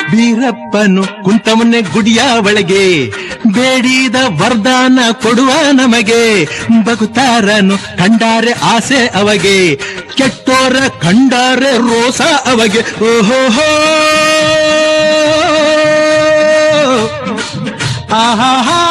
ಬೀರಪ್ಪನು ಕುಂತವನ್ನೇ ಗುಡಿಯ ಒಳಗೆ ಬೇಡಿದ ವರದಾನ ಕೊಡುವ ನಮಗೆ ಬಗುತಾರನು ಕಂಡಾರೆ ಆಸೆ ಅವಗೆ ಕೆಟ್ಟೋರ ಕಂಡಾರೆ ರೋಸ ಅವಗೆ ಓಹೋ ಆಹಾ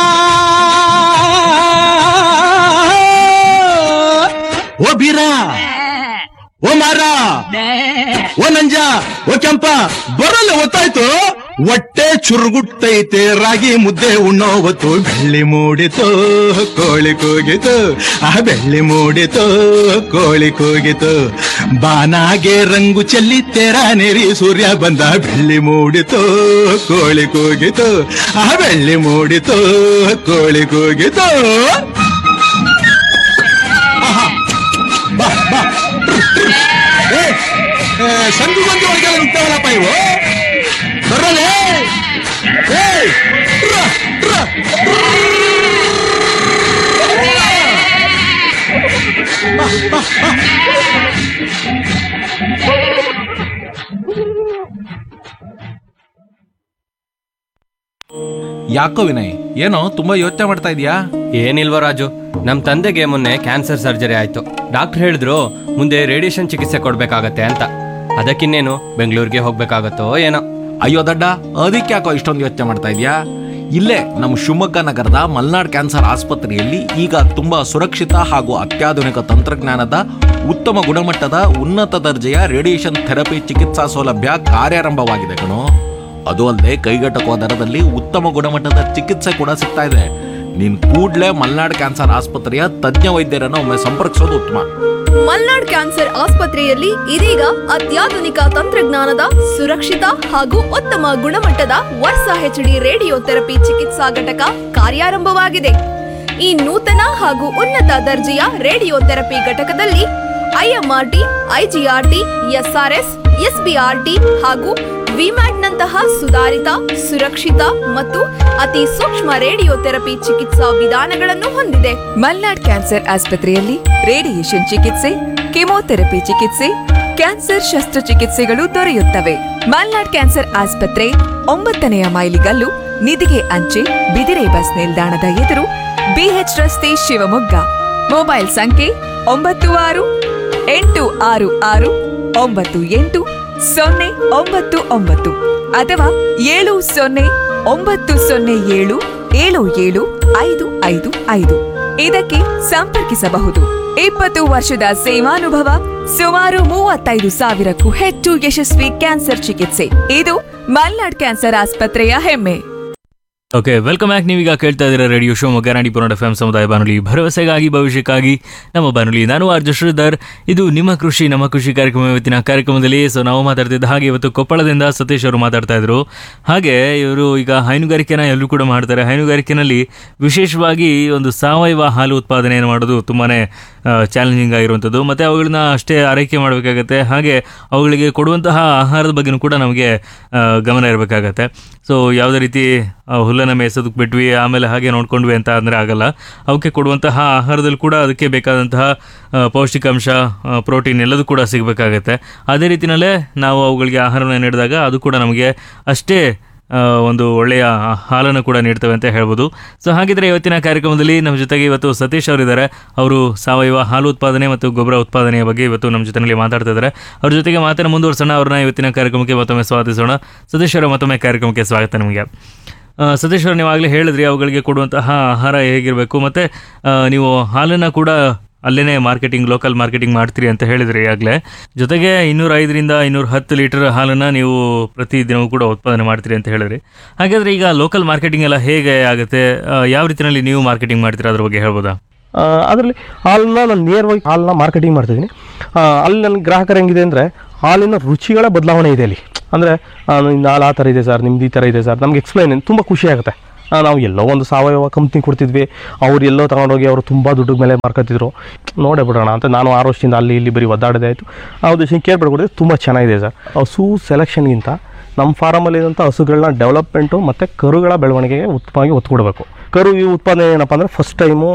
ಓ ಬೀರ ಓ ಮಾರ ಓ ನಂಜ ಓ ಕೆಂಪ ಬರಲ್ಲ ಗೊತ್ತಾಯ್ತು ಹೊಟ್ಟೆ ಚುರುಗುಟ್ಟೈತೆ ರಾಗಿ ಮುದ್ದೆ ಉಣ್ಣೋ ಹೊತ್ತು ಬೆಳ್ಳಿ ಮೂಡಿತು ಕೋಳಿ ಕೂಗಿತು ಆ ಬೆಳ್ಳಿ ಮೂಡಿತು ಕೋಳಿ ಕೂಗಿತು ಬಾನಾಗೆ ರಂಗು ಚೆಲ್ಲಿ ತೆರ ನೆರಿ ಸೂರ್ಯ ಬಂದ ಬೆಳ್ಳಿ ಮೂಡಿತು ಕೋಳಿ ಕೂಗಿತು ಆ ಬೆಳ್ಳಿ ಮೂಡಿತು ಕೋಳಿ ಕೂಗಿತು ಆಹಾ. ಬಾ ಬಾ ಏ, ಏ, ಸಂಧಿ ಬಂದು ಒಳಗೆಲ್ಲ ನಿಂತವಲ್ಲಪ್ಪ ಇವು ಬರಲೇ ಏ, ಟ್ರ, ಟ್ರ. ಯಾಕೋ ವಿನಯ್ ಏನೋ ತುಂಬಾ ಯೋಚನೆ ಮಾಡ್ತಾ ಇದೀಯಾ ಏನಿಲ್ವ ರಾಜು ನಮ್ಮ ತಂದೆಗೆ ಮೊನ್ನೆ ಕ್ಯಾನ್ಸರ್ ಸರ್ಜರಿ ಆಯ್ತು ಡಾಕ್ಟರ್ ಹೇಳಿದ್ರು ಮುಂದೆ ರೇಡಿಯೇಷನ್ ಚಿಕಿತ್ಸೆ ಕೊಡ್ಬೇಕಾಗತ್ತೆ ಅಂತ ಅದಕ್ಕಿನ್ನೇನು ಬೆಂಗಳೂರಿಗೆ ಹೋಗ್ಬೇಕಾಗತ್ತೋ ಏನೋ ಅಯ್ಯೋ ದಡ್ಡ ಅದಕ್ಕೆ ಯಾಕೋ ಇಷ್ಟೊಂದು ಯೋಚನೆ ಮಾಡ್ತಾ ಇದೀಯಾ ಇಲ್ಲೇ ನಮ್ಮ ಶಿವಮೊಗ್ಗ ನಗರದ ಮಲ್ನಾಡ್ ಕ್ಯಾನ್ಸರ್ ಆಸ್ಪತ್ರೆಯಲ್ಲಿ ಈಗ ತುಂಬಾ ಸುರಕ್ಷಿತ ಹಾಗೂ ಅತ್ಯಾಧುನಿಕ ತಂತ್ರಜ್ಞಾನದ ಉತ್ತಮ ಗುಣಮಟ್ಟದ ಉನ್ನತ ದರ್ಜೆಯ ರೇಡಿಯೇಷನ್ ಥೆರಪಿ ಚಿಕಿತ್ಸಾ ಸೌಲಭ್ಯ ಕಾರ್ಯಾರಂಭವಾಗಿದೆ ಕಣೋ ಅದು ಅಲ್ಲದೆ ಕೈಗೆಟಕುವ ದರದಲ್ಲಿ ಉತ್ತಮ ಗುಣಮಟ್ಟದ ಚಿಕಿತ್ಸೆ ಕೂಡ ಸಿಗ್ತಾ ಇದೆ ನೀನ್ ಕೂಡ್ಲೇ ಮಲ್ನಾಡ್ ಕ್ಯಾನ್ಸರ್ ಆಸ್ಪತ್ರೆಯ ತಜ್ಞ ವೈದ್ಯರನ್ನು ಒಮ್ಮೆ ಸಂಪರ್ಕಿಸೋದು ಉತ್ತಮ ಮಲ್ನಾಡ್ ಕ್ಯಾನ್ಸರ್ ಆಸ್ಪತ್ರೆಯಲ್ಲಿ ಇದೀಗ ಅತ್ಯಾಧುನಿಕ ತಂತ್ರಜ್ಞಾನದ ಸುರಕ್ಷಿತ ಹಾಗೂ ಉತ್ತಮ ಗುಣಮಟ್ಟದ ವರ್ಷ ಹೆಚ್ಡಿ ರೇಡಿಯೋ ಥೆರಪಿ ಚಿಕಿತ್ಸಾ ಘಟಕ ಕಾರ್ಯಾರಂಭವಾಗಿದೆ ಈ ನೂತನ ಹಾಗೂ ಉನ್ನತ ದರ್ಜೆಯ ರೇಡಿಯೋ ಥೆರಪಿ ಘಟಕದಲ್ಲಿ ಐಎಂಆರ್ಟಿ ಐಜಿಆರ್ಟಿ ಎಸ್ಆರ್ಎಸ್ ಎಸ್ಬಿಆರ್ಟಿ ಹಾಗೂ ವಿಮ್ಯಾಟ್ನಂತಹ ಸುಧಾರಿತ ಸುರಕ್ಷಿತ ಮತ್ತು ಅತಿ ಸೂಕ್ಷ್ಮ ರೇಡಿಯೋ ಥೆರಪಿ ಚಿಕಿತ್ಸಾ ವಿಧಾನಗಳನ್ನು ಹೊಂದಿದೆ ಮಲ್ನಾಡ್ ಕ್ಯಾನ್ಸರ್ ಆಸ್ಪತ್ರೆಯಲ್ಲಿ ರೇಡಿಯೇಷನ್ ಚಿಕಿತ್ಸೆ ಕೆಮೊಥೆರಪಿ ಚಿಕಿತ್ಸೆ ಕ್ಯಾನ್ಸರ್ ಶಸ್ತ್ರಚಿಕಿತ್ಸೆಗಳು ದೊರೆಯುತ್ತವೆ ಮಲ್ನಾಡ್ ಕ್ಯಾನ್ಸರ್ ಆಸ್ಪತ್ರೆ ಒಂಬತ್ತನೆಯ ಮೈಲಿಗಲ್ಲು ನಿಧಿಗೆ ಅಂಚೆ ಬಿದಿರೆ ಬಸ್ ನಿಲ್ದಾಣದ ಎದುರು ಬಿಎಚ್ ರಸ್ತೆ ಶಿವಮೊಗ್ಗ ಮೊಬೈಲ್ ಸಂಖ್ಯೆ ಒಂಬತ್ತು ಆರು ಎಂಟು ಆರು ಆರು ಒಂಬತ್ತು ಎಂಟು ಸೊನ್ನೆ ಒಂಬತ್ತು ಒಂಬತ್ತು ಅಥವಾ ಏಳು ಸೊನ್ನೆ ಒಂಬತ್ತು ಸೊನ್ನೆ ಏಳು ಏಳು ಏಳು ಐದು ಐದು ಐದು ಇದಕ್ಕೆ ಸಂಪರ್ಕಿಸಬಹುದು ಇಪ್ಪತ್ತು ವರ್ಷದ ಸೇವಾನುಭವ ಸುಮಾರು ಮೂವತ್ತೈದು ಸಾವಿರಕ್ಕೂ ಹೆಚ್ಚು ಯಶಸ್ವಿ ಕ್ಯಾನ್ಸರ್ ಚಿಕಿತ್ಸೆ ಇದು ಮಲ್ನಾಡ್ ಕ್ಯಾನ್ಸರ್ ಆಸ್ಪತ್ರೆಯ ಹೆಮ್ಮೆ ಓಕೆ ವೆಲ್ಕಮ್ ಬ್ಯಾಕ್ ನೀವೀಗ ಕೇಳ್ತಾ ಇದ್ದೀರಾ ರೇಡಿಯೋ ಶೋ ಮೊಗ್ಗರಾಣಿ ಪುರಾಣ ಎಫ್ ಎಂ ಸಮುದಾಯ ಬಾನುಲಿ ಭರವಸೆಗಾಗಿ ಭವಿಷ್ಯಕ್ಕಾಗಿ ನಮ್ಮ ಬಾನುಲಿ ನಾನು ಆರ್ಜ ಶ್ರೀಧರ್ ಇದು ನಿಮ್ಮ ಕೃಷಿ ನಮ್ಮ ಕೃಷಿ ಕಾರ್ಯಕ್ರಮ ಇವತ್ತಿನ ಕಾರ್ಯಕ್ರಮದಲ್ಲಿ ಸೊ ನಾವು ಮಾತಾಡ್ತಿದ್ದ ಹಾಗೆ ಇವತ್ತು ಕೊಪ್ಪಳದಿಂದ ಸತೀಶ್ ಅವರು ಮಾತಾಡ್ತಾ ಇದ್ರು ಹಾಗೆ ಇವರು ಈಗ ಹೈನುಗಾರಿಕೆನ ಎಲ್ಲರೂ ಕೂಡ ಮಾಡ್ತಾರೆ ಹೈನುಗಾರಿಕೆನಲ್ಲಿ ವಿಶೇಷವಾಗಿ ಒಂದು ಸಾವಯವ ಹಾಲು ಉತ್ಪಾದನೆಯನ್ನು ಮಾಡೋದು ತುಂಬಾ ಚಾಲೆಂಜಿಂಗ್ ಆಗಿರುವಂಥದ್ದು ಮತ್ತು ಅವುಗಳನ್ನ ಅಷ್ಟೇ ಆರೈಕೆ ಮಾಡಬೇಕಾಗತ್ತೆ ಹಾಗೆ ಅವುಗಳಿಗೆ ಕೊಡುವಂತಹ ಆಹಾರದ ಬಗ್ಗೆನೂ ಕೂಡ ನಮಗೆ ಆ, ಗಮನ ಇರಬೇಕಾಗತ್ತೆ ಸೊ ಯಾವುದೇ ರೀತಿ ಆ, ಹುಲ್ಲನ್ನು ಮೇಯಿಸೋದಕ್ಕೆ ಬಿಟ್ವಿ ಆಮೇಲೆ ಹಾಗೆ ನೋಡ್ಕೊಂಡ್ವಿ ಅಂತ ಅಂದರೆ ಆಗಲ್ಲ ಅವಕ್ಕೆ ಕೊಡುವಂತಹ ಆಹಾರದಲ್ಲಿ ಕೂಡ ಅದಕ್ಕೆ ಬೇಕಾದಂತಹ ಆ, ಪೌಷ್ಟಿಕಾಂಶ ಆ, ಪ್ರೋಟೀನ್ ಎಲ್ಲದೂ ಕೂಡ ಸಿಗಬೇಕಾಗತ್ತೆ ಅದೇ ರೀತಿಯಲ್ಲೇ ನಾವು ಅವುಗಳಿಗೆ ಆಹಾರವನ್ನು ನೀಡಿದಾಗ ಅದು ಕೂಡ ನಮಗೆ ಅಷ್ಟೇ ಆ, ಒಂದು ಒಳ್ಳೆಯ ಹಾಲನ್ನು ಕೂಡ ನೀಡ್ತವೆ ಅಂತ ಹೇಳ್ಬೋದು ಸೊ ಹಾಗಿದ್ರೆ ಇವತ್ತಿನ ಕಾರ್ಯಕ್ರಮದಲ್ಲಿ ನಮ್ಮ ಜೊತೆಗೆ ಇವತ್ತು ಸತೀಶ್ ಅವರಿದ್ದಾರೆ ಅವರು ಸಾವಯವ ಹಾಲು ಉತ್ಪಾದನೆ ಮತ್ತು ಗೊಬ್ಬರ ಉತ್ಪಾದನೆಯ ಬಗ್ಗೆ ಇವತ್ತು ನಮ್ಮ ಜೊತೆಯಲ್ಲಿ ಮಾತಾಡ್ತಾ ಇದ್ದಾರೆ ಅವ್ರ ಜೊತೆಗೆ ಮಾತನ್ನು ಮುಂದುವರ್ಸೋಣ ಅವ್ರನ್ನ ಇವತ್ತಿನ ಕಾರ್ಯಕ್ರಮಕ್ಕೆ ಮತ್ತೊಮ್ಮೆ ಸ್ವಾಗತಿಸೋಣ ಸತೀಶ್ ಅವರ ಮತ್ತೊಮ್ಮೆ ಕಾರ್ಯಕ್ರಮಕ್ಕೆ ಸ್ವಾಗತ ನಿಮಗೆ ಆ, ಸತೀಶ್ ಅವರು ನೀವಾಗಲೇ ಹೇಳಿದ್ರಿ ಅವುಗಳಿಗೆ ಕೊಡುವಂತಹ ಆಹಾರ ಹೇಗಿರಬೇಕು ಮತ್ತು ನೀವು ಹಾಲನ್ನು ಕೂಡ ಅಲ್ಲೇ ಮಾರ್ಕೆಟಿಂಗ್ ಲೋಕಲ್ ಮಾರ್ಕೆಟಿಂಗ್ ಮಾಡ್ತೀರಿ ಅಂತ ಹೇಳಿದ್ರಿ ಈಗಾಗಲೇ ಜೊತೆಗೆ ಇನ್ನೂರ ಐದರಿಂದ ಇನ್ನೂರ ಹತ್ತು ಲೀಟರ್ ಹಾಲನ್ನು ನೀವು ಪ್ರತಿ ದಿನವೂ ಕೂಡ ಉತ್ಪಾದನೆ ಮಾಡ್ತೀರಿ ಅಂತ ಹೇಳಿದ್ರಿ ಹಾಗಾದರೆ ಈಗ ಲೋಕಲ್ ಮಾರ್ಕೆಟಿಂಗ್ ಎಲ್ಲ ಹೇಗೆ ಆಗುತ್ತೆ ಆ, ಯಾವ ರೀತಿಯಲ್ಲಿ ನೀವು ಮಾರ್ಕೆಟಿಂಗ್ ಮಾಡ್ತೀರಾ ಅದ್ರ ಬಗ್ಗೆ ಹೇಳ್ಬೋದಾ ಅದರಲ್ಲಿ ಹಾಲನ್ನ ನಾನು ನೇರವಾಗಿ ಹಾಲನ್ನ ಮಾರ್ಕೆಟಿಂಗ್ ಮಾಡ್ತಿದ್ದೀನಿ ಆ, ಅಲ್ಲಿ ನನ್ನ ಗ್ರಾಹಕರು ಹೆಂಗಿದೆ ಅಂದರೆ ಹಾಲಿನ ರುಚಿಗಳ ಬದಲಾವಣೆ ಇದೆ ಅಲ್ಲಿ ಅಂದರೆ ನಿಮ್ದು ಹಾಲು ಆ ಥರ ಇದೆ ಸರ್ ನಿಮ್ದು ಈ ಥರ ಇದೆ ಸರ್ ನಮ್ಗೆ ಎಕ್ಸ್ಪ್ಲೈನ್ ತುಂಬ ಖುಷಿ ಆಗುತ್ತೆ ಆ, ನಾವು ಎಲ್ಲೋ ಒಂದು ಸಾವಯವ ಕಂಪ್ನಿ ಕೊಡ್ತಿದ್ವಿ ಅವ್ರು ಎಲ್ಲೋ ತಗೊಂಡೋಗಿ ಅವರು ತುಂಬ ದುಡ್ಡು ಮೇಲೆ ಮಾರ್ಕತ್ತಿದ್ರು ನೋಡೇ ಬಿಡೋಣ ಅಂತ ನಾನು ಆರು ವರ್ಷದಿಂದ ಅಲ್ಲಿ ಇಲ್ಲಿ ಬರೀ ಒದ್ದಾಡೋದೇ ಆಯಿತು ಆ ಉದ್ದೇಶ ಕೇಳ್ಬಿಡ್ಕೊಡಿದ್ರೆ ತುಂಬ ಚೆನ್ನಾಗಿದೆ ಸರ್ ಹಸು ಸೆಲೆಕ್ಷನ್ಗಿಂತ ನಮ್ಮ ಫಾರಮಲ್ಲಿ ಇರೋಂಥ ಹಸುಗಳನ್ನ ಡೆವಲಪ್ಮೆಂಟು ಮತ್ತು ಕರುಗಳ ಬೆಳವಣಿಗೆಗೆ ಉತ್ತಮವಾಗಿ ಒತ್ತು ಕೊಡಬೇಕು ಕರು ಈ ಉತ್ಪಾದನೆ ಏನಪ್ಪ ಅಂದರೆ ಫಸ್ಟ್ ಟೈಮು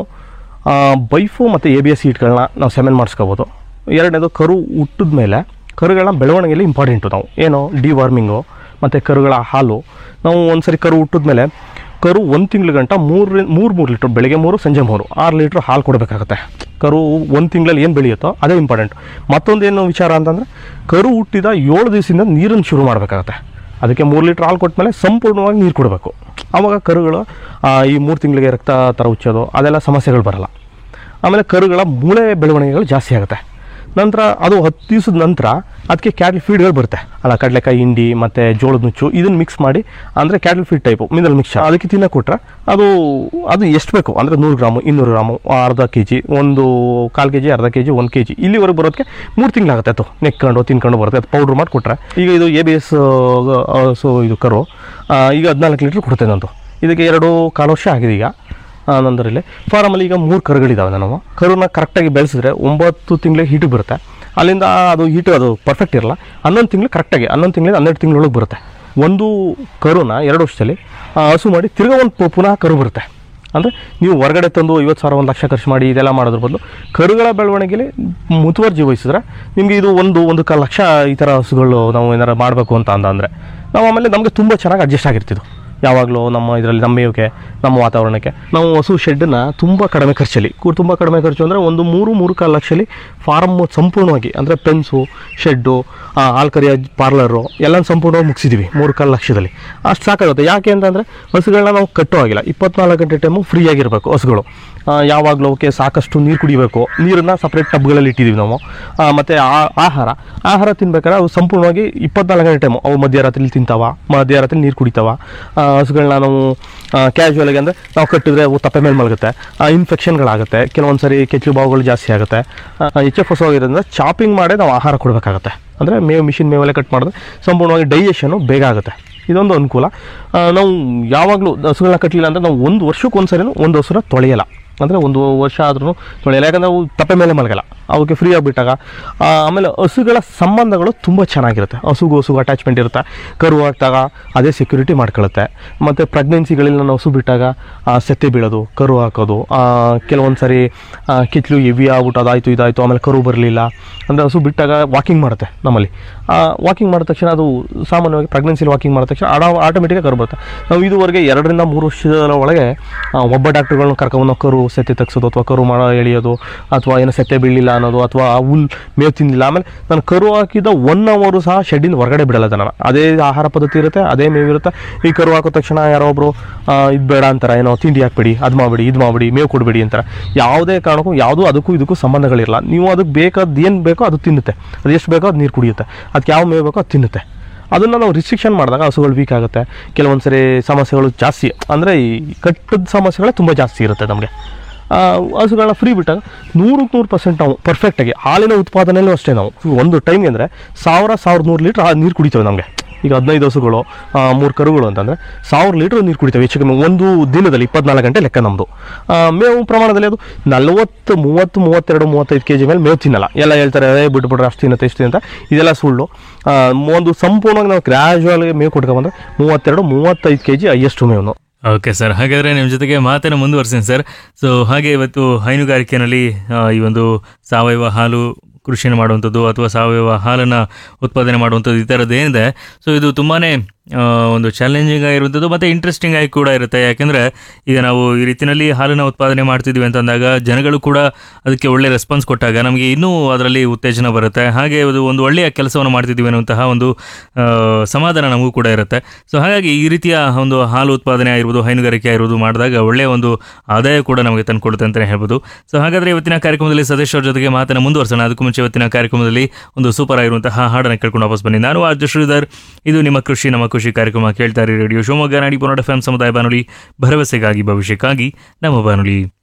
ಬೈಫು ಮತ್ತು ಎ ಬಿ ಎಸ್ ಸೀಟ್ಗಳನ್ನ ನಾವು ಸೆಮೆನ್ ಮಾಡಿಸ್ಕೋಬೋದು ಎರಡನೇದು ಕರು ಹುಟ್ಟಿದ ಮೇಲೆ ಕರುಗಳನ್ನ ಬೆಳವಣಿಗೆಯಲ್ಲಿ ಇಂಪಾರ್ಟೆಂಟು ನಾವು ಏನು ಡಿವಾರ್ಮಿಂಗು ಮತ್ತು ಕರುಗಳ ಹಾಲು ನಾವು ಒಂದ್ಸರಿ ಕರು ಹುಟ್ಟಿದ್ಮೇಲೆ ಕರು ಒಂದು ತಿಂಗಳ ಗಂಟ ಮೂರು ಮೂರು ಮೂರು ಲೀಟ್ರ್ ಬೆಳಗ್ಗೆ ಮೂರು ಸಂಜೆ ಮೂರು ಆರು ಲೀಟ್ರ್ ಹಾಲು ಕೊಡಬೇಕಾಗತ್ತೆ ಕರು ಒಂದು ತಿಂಗಳಲ್ಲಿ ಏನು ಬೆಳೆಯುತ್ತೋ ಅದೇ ಇಂಪಾರ್ಟೆಂಟ್ ಮತ್ತೊಂದೇನು ವಿಚಾರ ಅಂತಂದರೆ ಕರು ಹುಟ್ಟಿದ ಏಳು ದಿವಸದಿಂದ ನೀರನ್ನು ಶುರು ಮಾಡಬೇಕಾಗತ್ತೆ ಅದಕ್ಕೆ ಮೂರು ಲೀಟ್ರ್ ಹಾಲು ಕೊಟ್ಮೇಲೆ ಸಂಪೂರ್ಣವಾಗಿ ನೀರು ಕೊಡಬೇಕು ಆವಾಗ ಕರುಗಳು ಆ, ಈ ಮೂರು ತಿಂಗಳಿಗೆ ರಕ್ತ ಥರ ಉಚ್ಚೋದು ಅದೆಲ್ಲ ಸಮಸ್ಯೆಗಳು ಬರಲ್ಲ ಆಮೇಲೆ ಕರುಗಳ ಮೂಳೆ ಬೆಳವಣಿಗೆಗಳು ಜಾಸ್ತಿ ಆಗುತ್ತೆ ನಂತರ ಅದು ಹತ್ತು ದಿವಸದ ನಂತರ ಅದಕ್ಕೆ ಕ್ಯಾಟಲ್ ಫೀಡ್ಗಳು ಬರುತ್ತೆ ಅಲ್ಲ ಕಡಲೆಕಾಯಿ ಹಿಂಡಿ ಮತ್ತು ಜೋಳದ ನುಚ್ಚು ಇದನ್ನು ಮಿಕ್ಸ್ ಮಾಡಿ ಅಂದರೆ cattle feed type mineral mixture ಅದಕ್ಕೆ ತಿನ್ನೋ ಕೊಟ್ರೆ ಅದು ಅದು ಎಷ್ಟು ಬೇಕು ಅಂದರೆ ನೂರು ಗ್ರಾಮು ಇನ್ನೂರು ಗ್ರಾಮು ಅರ್ಧ ಕೆ ಜಿ ಒಂದು ಕಾಲು ಕೆ ಜಿ ಅರ್ಧ ಕೆ ಜಿ ಒಂದು ಕೆ ಜಿ ಇಲ್ಲಿವರೆಗೆ ಬರೋದಕ್ಕೆ ಮೂರು ತಿಂಗಳಾಗುತ್ತೆ ಅದು ನೆಕ್ಕೊಂಡು ತಿನ್ಕೊಂಡು ಬರುತ್ತೆ ಅದು ಪೌಡ್ರ್ ಮಾಡಿ ಕೊಟ್ಟರೆ ಈಗ ಇದು ಎ ಬಿ ಎಸ್ ಸೊ ಇದು ಕರು ಆ, ಈಗ ಹದಿನಾಲ್ಕು ಲೀಟ್ರ್ ಕೊಡುತ್ತೆ ನಂದು ಇದಕ್ಕೆ ಎರಡು ಕಾಲು ವರ್ಷ ಆಗಿದೆ ಈಗ ಆ, ನಂದರಲ್ಲಿ ಫಾರಮಲ್ಲಿ ಈಗ ಮೂರು ಕರುಗಳಿದ್ದಾವೆ ನಾವು ಕರುನ ಕರೆಕ್ಟಾಗಿ ಬೆಳೆಸಿದ್ರೆ ಒಂಬತ್ತು ತಿಂಗಳಿಗೆ ಹೀಟಿಗೆ ಬರುತ್ತೆ ಅಲ್ಲಿಂದ ಅದು ಹೀಟು ಅದು ಪರ್ಫೆಕ್ಟ್ ಇರಲ್ಲ ಹನ್ನೊಂದು ತಿಂಗಳು ಕರೆಕ್ಟಾಗಿ ಹನ್ನೊಂದು ತಿಂಗಳಿಂದ ಹನ್ನೆರಡು ತಿಂಗಳೊಳಗೆ ಬರುತ್ತೆ ಒಂದು ಕರುನ ಎರಡು ವರ್ಷದಲ್ಲಿ ಆ, ಹಸು ಮಾಡಿ ತಿರ್ಗಾ ಒಂದು ಪು- ಪುನಃ ಕರು ಬರುತ್ತೆ ಅಂದರೆ ನೀವು ಹೊರಗಡೆ ತಂದು ಐವತ್ತು ಸಾವಿರ ಒಂದು ಲಕ್ಷ ಖರ್ಚು ಮಾಡಿ ಇದೆಲ್ಲ ಮಾಡೋದ್ರ ಬದಲು ಕರುಗಳ ಬೆಳವಣಿಗೆಲಿ ಮುತುವರ್ಜಿ ವಹಿಸಿದ್ರೆ ನಿಮಗೆ ಇದು ಒಂದು ಒಂದು ಕಾಲು ಲಕ್ಷ ಈ ಥರ ಹಸುಗಳು ನಾವು ಏನಾರು ಮಾಡಬೇಕು ಅಂತ ಅಂದ ಅಂದರೆ ನಾವು ಆಮೇಲೆ ನಮಗೆ ತುಂಬ ಚೆನ್ನಾಗಿ ಅಡ್ಜಸ್ಟ್ ಆಗಿರ್ತಿದ್ದು ಯಾವಾಗಲೂ ನಮ್ಮ ಇದರಲ್ಲಿ ನಮ್ಮ ಮೇವಕ್ಕೆ ನಮ್ಮ ವಾತಾವರಣಕ್ಕೆ ನಾವು ಹಸು ಶೆಡ್ಡನ್ನು ತುಂಬ ಕಡಿಮೆ ಖರ್ಚಲ್ಲಿ ಕೂ- ತುಂಬ ಕಡಿಮೆ ಖರ್ಚು ಅಂದರೆ ಒಂದು ಮೂರು ಮೂರು ಕಾಲು ಲಕ್ಷದಲ್ಲಿ ಫಾರ್ಮ್ ಸಂಪೂರ್ಣವಾಗಿ ಅಂದರೆ ಪೆನ್ಸು ಶೆಡ್ಡು ಹಾಲು ಕರಿಯ ಪಾರ್ಲರು ಎಲ್ಲ ಸಂಪೂರ್ಣವಾಗಿ ಮುಗಿಸಿದ್ದೀವಿ ಮೂರು ಕಾಲು ಲಕ್ಷದಲ್ಲಿ ಅಷ್ಟು ಸಾಕಾಗುತ್ತೆ ಯಾಕೆ ಅಂತಂದರೆ ಹಸುಗಳನ್ನ ನಾವು ಕಟ್ಟೋ ಆಗಿಲ್ಲ ಇಪ್ಪತ್ನಾಲ್ಕು ಗಂಟೆ ಟೈಮು ಫ್ರೀ ಆಗಿರಬೇಕು ಹಸುಗಳು ಆ, ಯಾವಾಗಲೂ ಅವಕ್ಕೆ ಸಾಕಷ್ಟು ನೀರು ಕುಡಿಬೇಕು ನೀರನ್ನು ಸಪ್ರೇಟ್ ಟಬ್ಗಳಲ್ಲಿ ಇಟ್ಟಿದ್ದೀವಿ ನಾವು ಆ, ಮತ್ತು ಆ- ಆಹಾರ ಆಹಾರ ತಿನ್ಬೇಕಾದ್ರೆ ಅವು ಸಂಪೂರ್ಣವಾಗಿ ಇಪ್ಪತ್ನಾಲ್ಕು ಗಂಟೆ ಟೈಮು ಅವು ಮಧ್ಯರಾತ್ರಿ ತಿಂತಾವ ಮಧ್ಯರಾತ್ರಿ ನೀರು ಕುಡಿತಾವ ಆ, ಹಸುಗಳನ್ನ ನಾವು ಕ್ಯಾಶುವಲಾಗಿ ಅಂದರೆ ನಾವು ಕಟ್ಟಿದ್ರೆ ಅವು ತಪ್ಪೆ ಮೇಲೆ ಮಲಗುತ್ತೆ ಇನ್ಫೆಕ್ಷನ್ಗಳಾಗುತ್ತೆ ಕೆಲವೊಂದು ಸರಿ ಕೆಚ್ಚಲು ಬಾವುಗಳು ಜಾಸ್ತಿ ಆಗುತ್ತೆ ಎಚ್ ಎಫ್ ಹೊಸ ಆಗಿರೋದ್ರಿಂದ ಚಾಪಿಂಗ್ ಮಾಡೇ ನಾವು ಆಹಾರ ಕೊಡಬೇಕಾಗತ್ತೆ ಅಂದರೆ ಮೇವು ಮಿಷಿನ್ ಮೇವೆಲ್ಲ ಕಟ್ ಮಾಡಿದ್ರೆ ಸಂಪೂರ್ಣವಾಗಿ ಡೈಜೆಷನು ಬೇಗ ಆಗುತ್ತೆ ಇದೊಂದು ಅನುಕೂಲ ಆ, ನಾವು ಯಾವಾಗಲೂ ಹಸುಗಳನ್ನ ಕಟ್ಟಲಿಲ್ಲ ಅಂದರೆ ನಾವು ಒಂದು ವರ್ಷಕ್ಕೆ ಒಂದು ಸರಿನೂ ಒಂದು ಹಸುನ ತೊಳೆಯಲ್ಲ ಅಂದರೆ ಒಂದು ವರ್ಷ ಆದ್ರೂ ತೊಳೆಯಲ್ಲ ಯಾಕಂದರೆ ಅವು ತಪ್ಪೆ ಮೇಲೆ ಮಲಗಲ್ಲ ಅವಕ್ಕೆ ಫ್ರೀ ಆಗಿಬಿಟ್ಟಾಗ ಆಮೇಲೆ ಹಸುಗಳ ಸಂಬಂಧಗಳು ತುಂಬ ಚೆನ್ನಾಗಿರುತ್ತೆ ಹಸುಗೂ ಹಸುಗೂ ಅಟ್ಯಾಚ್ಮೆಂಟ್ ಇರುತ್ತೆ ಕರು ಹಾಕಿದಾಗ ಅದೇ ಸೆಕ್ಯೂರಿಟಿ ಮಾಡ್ಕೊಳ್ಳುತ್ತೆ ಮತ್ತು ಪ್ರೆಗ್ನೆನ್ಸಿಗಳಲ್ಲಿ ನಾನು ಹಸು ಬಿಟ್ಟಾಗ ಆ, ಸೆತ್ತೆ ಬೀಳೋದು ಕರು ಹಾಕೋದು ಕೆಲವೊಂದು ಸರಿ ಆ, ಕಿತ್ಲು ಹೆವಿ ಆಗ್ಬಿಟ್ಟು ಅದಾಯಿತು ಇದಾಯಿತು ಆಮೇಲೆ ಕರು ಬರಲಿಲ್ಲ ಅಂದರೆ ಹಸು ಬಿಟ್ಟಾಗ ವಾಕಿಂಗ್ ಮಾಡುತ್ತೆ ನಮ್ಮಲ್ಲಿ ವಾಕಿಂಗ್ ಮಾಡಿದ ತಕ್ಷಣ ಅದು ಸಾಮಾನ್ಯವಾಗಿ ಪ್ರೆಗ್ನೆನ್ಸಿಲಿ ವಾಕಿಂಗ್ ಮಾಡಿದ ತಕ್ಷಣ ಆಡ ಆಟೋಮೆಟಿಕಾಗಿ ಕರು ಬರುತ್ತೆ ನಾವು ಇದುವರೆಗೆ ಎರಡರಿಂದ ಮೂರು ವರ್ಷದ ಒಳಗೆ ಆ, ಒಬ್ಬ ಡಾಕ್ಟರ್ಗಳನ್ನ ಕರ್ಕೊಂಡು ಕರು ಸೆತ್ತೆ ತೆಗ್ಸೋದು ಅಥವಾ ಕರು ಮಾಡ ಎಳೆಯೋದು ಅಥವಾ ಏನೋ ಸೆತ್ತೆ ಬೀಳಲಿಲ್ಲ ಅನ್ನೋದು ಅಥವಾ ಆ ಹುಲ್ ಮೇವು ತಿಂದಿಲ್ಲ ಆಮೇಲೆ ನಾನು ಕರು ಹಾಕಿದ ಒನ್ ಅವರು ಸಹ ಶೆಡ್ಡಿಂದ ಹೊರಗಡೆ ಬಿಡಲ್ಲ ಅದನ್ನು ಅದೇ ಆಹಾರ ಪದ್ಧತಿ ಇರುತ್ತೆ ಅದೇ ಮೇವು ಇರುತ್ತೆ ಈ ಕರು ಹಾಕೋ ತಕ್ಷಣ ಯಾರೋ ಒಬ್ರು ಇದು ಬೇಡ ಅಂತಾರೆ ಏನೋ ತಿಂಡಿ ಹಾಕ್ಬೇಡಿ ಅದು ಮಾಡಬೇಡಿ ಇದು ಮಾಡಬೇಡಿ ಮೇವು ಕೊಡಬೇಡಿ ಅಂತಾರೆ ಯಾವುದೇ ಕಾರಣಕ್ಕೂ ಯಾವುದೂ ಅದಕ್ಕೂ ಇದಕ್ಕೂ ಸಂಬಂಧಗಳಿರಲ್ಲ ನೀವು ಅದಕ್ಕೆ ಬೇಕಾದ ಏನು ಬೇಕೋ ಅದು ತಿನ್ನುತ್ತೆ ಅದು ಎಷ್ಟು ಬೇಕೋ ಅದು ನೀರು ಕುಡಿಯುತ್ತೆ ಅದಕ್ಕೆ ಯಾವ ಮೇವು ಬೇಕೋ ಅದು ತಿನ್ನುತ್ತೆ ಅದನ್ನು ನಾವು ರಿಸ್ಟ್ರಿಕ್ಷನ್ ಮಾಡಿದಾಗ ಹಸುಗಳು ವೀಕ್ ಆಗುತ್ತೆ ಕೆಲವೊಂದು ಸರಿ ಸಮಸ್ಯೆಗಳು ಜಾಸ್ತಿ ಅಂದರೆ ಈ ಕಟ್ಟದ ಸಮಸ್ಯೆಗಳೇ ತುಂಬ ಜಾಸ್ತಿ ಇರುತ್ತೆ ನಮಗೆ ಹಸುಗಳನ್ನ ಫ್ರೀ ಬಿಟ್ಟಾಗ ನೂರಕ್ಕೆ ನೂರು ಪರ್ಸೆಂಟ್ ನಾವು ಪರ್ಫೆಕ್ಟಾಗಿ ಹಾಲಿನ ಉತ್ಪಾದನೆಯಲ್ಲೂ ಅಷ್ಟೇ ನಾವು ಒಂದು ಟೈಮ್ಗೆ ಅಂದರೆ ಸಾವಿರ ಸಾವಿರದ ನೂರು ಲೀಟ್ರ್ ನೀರು ಕುಡಿತೇವೆ ನಮಗೆ ಈಗ ಹದಿನೈದು ಹಸುಗಳು ಮೂರು ಕರುಗಳು ಅಂತಂದರೆ ಸಾವಿರ ಲೀಟ್ರ್ ನೀರು ಕುಡಿತೇವೆ ಹೆಚ್ಚು ಕಮ್ಮಿ ಒಂದು ದಿನದಲ್ಲಿ ಇಪ್ಪತ್ನಾಲ್ಕು ಗಂಟೆ ಲೆಕ್ಕ ನಮ್ಮದು ಮೇವು ಪ್ರಮಾಣದಲ್ಲಿ ಅದು ನಲವತ್ತು ಮೂವತ್ತು ಮೂವತ್ತೆರಡು ಮೂವತ್ತೈದು ಕೆ ಜಿ ಮೇಲೆ ಮೇವು ತಿನ್ನಲ್ಲ ಎಲ್ಲ ಹೇಳ್ತಾರೆ ಏ ಬಿಟ್ಬಿಟ್ರೆ ಅಷ್ಟು ತಿನ್ನುತ್ತೆ ಇಷ್ಟು ಅಂತ ಇದೆಲ್ಲ ಸುಳ್ಳು ಆ, ಒಂದು ಸಂಪೂರ್ಣವಾಗಿ ನಾವು ಗ್ರ್ಯಾಜುವಲ್ ಮೇವು ಕೊಟ್ಕೊಂಡ್ಬಂದ್ರೆ ಮೂವತ್ತೆರಡು ಮೂವತ್ತೈದು ಕೆ ಜಿ ಹೈಯೆಸ್ಟ್ ಮೇವು ಓಕೆ ಸರ್ ಹಾಗಾದರೆ ನಿಮ್ಮ ಜೊತೆಗೆ ಮಾತನ್ನು ಮುಂದುವರ್ತೀನಿ ಸರ್ ಸೊ ಹಾಗೆ ಇವತ್ತು ಹೈನುಗಾರಿಕೆಯಲ್ಲಿ ಆ, ಈ ಒಂದು ಸಾವಯವ ಹಾಲು ಕೃಷಿಯನ್ನು ಮಾಡುವಂಥದ್ದು ಅಥವಾ ಸಾವಯವ ಹಾಲನ್ನು ಉತ್ಪಾದನೆ ಮಾಡುವಂಥದ್ದು ಈ ಥರದ್ದು ಏನಿದೆ ಸೊ ಇದು ತುಂಬಾ ಒಂದು ಚಾಲೆಂಜಿಂಗ್ ಆಗಿರುವಂಥದ್ದು ಮತ್ತು ಇಂಟ್ರೆಸ್ಟಿಂಗ್ ಆಗಿ ಕೂಡ ಇರುತ್ತೆ ಯಾಕೆಂದರೆ ಈಗ ನಾವು ಈ ರೀತಿಯಲ್ಲಿ ಹಾಲನ್ನು ಉತ್ಪಾದನೆ ಮಾಡ್ತಿದ್ವಿ ಅಂತಂದಾಗ ಜನಗಳು ಕೂಡ ಅದಕ್ಕೆ ಒಳ್ಳೆ ರೆಸ್ಪಾನ್ಸ್ ಕೊಟ್ಟಾಗ ನಮಗೆ ಇನ್ನೂ ಅದರಲ್ಲಿ ಉತ್ತೇಜನ ಬರುತ್ತೆ ಹಾಗೆ ಅದು ಒಂದು ಒಳ್ಳೆಯ ಕೆಲಸವನ್ನು ಮಾಡ್ತಿದ್ದೀವಿ ಅನ್ನುವಂತಹ ಒಂದು ಆ, ಸಮಾಧಾನ ನಮಗೂ ಕೂಡ ಇರುತ್ತೆ ಸೊ ಹಾಗಾಗಿ ಈ ರೀತಿಯ ಒಂದು ಹಾಲು ಉತ್ಪಾದನೆ ಆಗಿರ್ಬೋದು ಹೈನುಗಾರಿಕೆ ಆಗಿರ್ಬೋದು ಮಾಡಿದಾಗ ಒಳ್ಳೆಯ ಒಂದು ಆದಾಯ ಕೂಡ ನಮಗೆ ತಂದುಕೊಡುತ್ತೆ ಅಂತಲೇ ಹೇಳ್ಬೋದು ಸೊ ಹಾಗಾದರೆ ಇವತ್ತಿನ ಕಾರ್ಯಕ್ರಮದಲ್ಲಿ ಸದಸ್ಯರ ಜೊತೆಗೆ ಮಾತನ್ನು ಮುಂದುವರ್ಸೋಣ ಅದಕ್ಕೂ ಮುಂಚೆ ಇವತ್ತಿನ ಕಾರ್ಯಕ್ರಮದಲ್ಲಿ ಒಂದು ಸೂಪರ್ ಆಗಿರುವಂತಹ ಹಾಡನ್ನು ಕೇಳ್ಕೊಂಡು ವಾಪಸ್ ಬನ್ನಿ ನಾನು ಆರ್ಜ ಶ್ರೀಧರ್ ಇದು ನಿಮ್ಮ ಕೃಷಿ ನಮ್ಮ ಖುಷಿ ಕಾರ್ಯಕ್ರಮ ಕೇಳ್ತಾರೆ ರೇಡಿಯೋ ಶಿವಮೊಗ್ಗ ನಾಡಿ ಪೊನ್ನಡ ಎಫ್ ಸಮುದಾಯ ಬಾನುಲಿ ಭರವಸೆಗಾಗಿ ಭವಿಷ್ಯಕ್ಕಾಗಿ ನಮ್ಮ ಬಾನುಲಿ